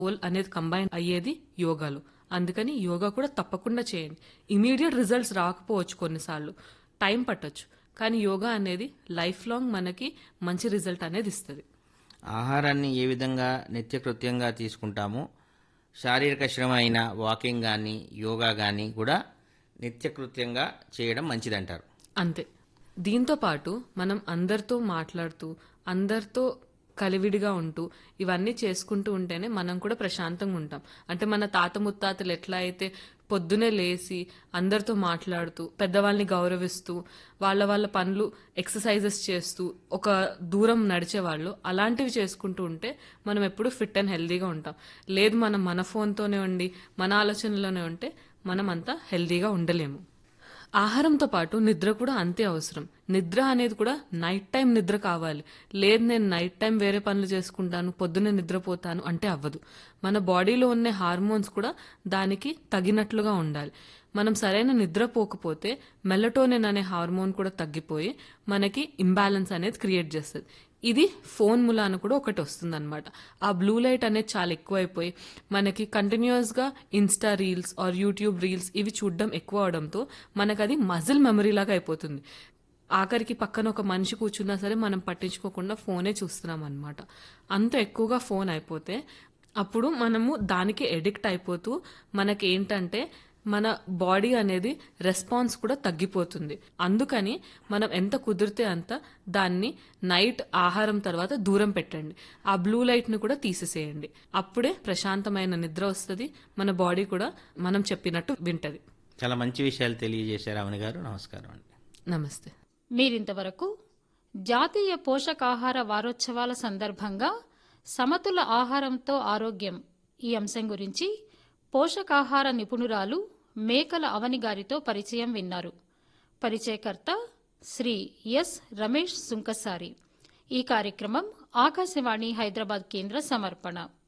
whole అనేది combine అయ్యేది యోగాలో అందుకని యోగా కూడా తప్పకుండా చేయండి ఇమీడియట్ రిజల్ట్స్ రాకపోవచ్చు కొన్నిసార్లు టైం పట్టొచ్చు కానీ యోగా అనేది లైఫ్ లాంగ్ మనకి మంచి రిజల్ట్ అనేది ఇస్తుంది ఆహారాన్ని ఏ విధంగా నిత్యకృత్యంగా తీసుకుంటామో శారీరక శ్రమ అయిన వాకింగ్ కానీ యోగా కానీ కూడా నిత్యకృత్యంగా చేయడం మంచిదంటారు అంతే దీంతో పాటు మనం అందరితో మాట్లాడుతూ అందరితో కలివిడిగా ఉంటూ ఇవన్నీ చేసుకుంటూ ఉంటేనే మనం కూడా ప్రశాంతంగా ఉంటాం అంటే మన తాత ముత్తాతలు ఎట్లా అయితే పొద్దునే లేచి అందరితో మాట్లాడుతూ పెద్దవాళ్ళని గౌరవిస్తూ వాళ్ళ వాళ్ళ పనులు ఎక్సర్సైజెస్ చేస్తూ ఒక దూరం నడిచేవాళ్ళు అలాంటివి చేసుకుంటూ ఉంటే మనం ఎప్పుడు ఫిట్ అండ్ హెల్దీగా ఉంటాం లేదు మనం మన ఫోన్తోనే ఉండి మన ఆలోచనలోనే ఉంటే మనం అంతా హెల్దీగా ఉండలేము ఆహారంతో పాటు నిద్ర కూడా అంతే అవసరం నిద్ర అనేది కూడా నైట్ టైం నిద్ర కావాలి లేదు నేను నైట్ టైం వేరే పనులు చేసుకుంటాను పొద్దున్నే నిద్రపోతాను అంటే అవ్వదు మన బాడీలో ఉన్న హార్మోన్స్ కూడా దానికి తగినట్లుగా ఉండాలి మనం సరైన నిద్ర పోకపోతే మెలటోనిన్ అనే హార్మోన్ కూడా తగ్గిపోయి మనకి ఇంబ్యాలెన్స్ అనేది క్రియేట్ చేస్తుంది ఇది ఫోన్ ములాన కూడా ఒకటి వస్తుంది అనమాట ఆ బ్లూ లైట్ అనేది చాలా ఎక్కువైపోయి మనకి కంటిన్యూస్గా insta reels or YouTube reels ఇవి చూడడం ఎక్కువ అవడంతో మనకు అది మజిల్ మెమరీ లాగా అయిపోతుంది ఆఖరికి పక్కన ఒక మనిషి కూర్చున్నా సరే మనం పట్టించుకోకుండా ఫోనే చూస్తున్నాం అనమాట అంత ఎక్కువగా ఫోన్ అయిపోతే అప్పుడు మనము దానికి ఎడిక్ట్ అయిపోతూ మనకి ఏంటంటే మన బాడీ అనేది రెస్పాన్స్ కూడా తగ్గిపోతుంది అందుకని మనం ఎంత కుదిరితే అంత దాన్ని నైట్ ఆహారం తర్వాత దూరం పెట్టండి ఆ బ్లూ లైట్ని కూడా తీసేసేయండి అప్పుడే ప్రశాంతమైన నిద్ర వస్తుంది మన బాడీ కూడా మనం చెప్పినట్టు వింటది చాలా మంచి విషయాలు తెలియజేశారు అవని గారు నమస్కారం అండి నమస్తే మీరింతవరకు జాతీయ పోషకాహార వారోత్సవాల సందర్భంగా సమతుల ఆహారంతో ఆరోగ్యం ఈ అంశం గురించి పోషకాహార నిపుణురాలు మేకల అవని గారితో పరిచయం విన్నారు పరిచయకర్త శ్రీ ఎస్ రమేష్ సుంకసారి ఈ కార్యక్రమం ఆకాశవాణి హైదరాబాద్ కేంద్ర సమర్పణ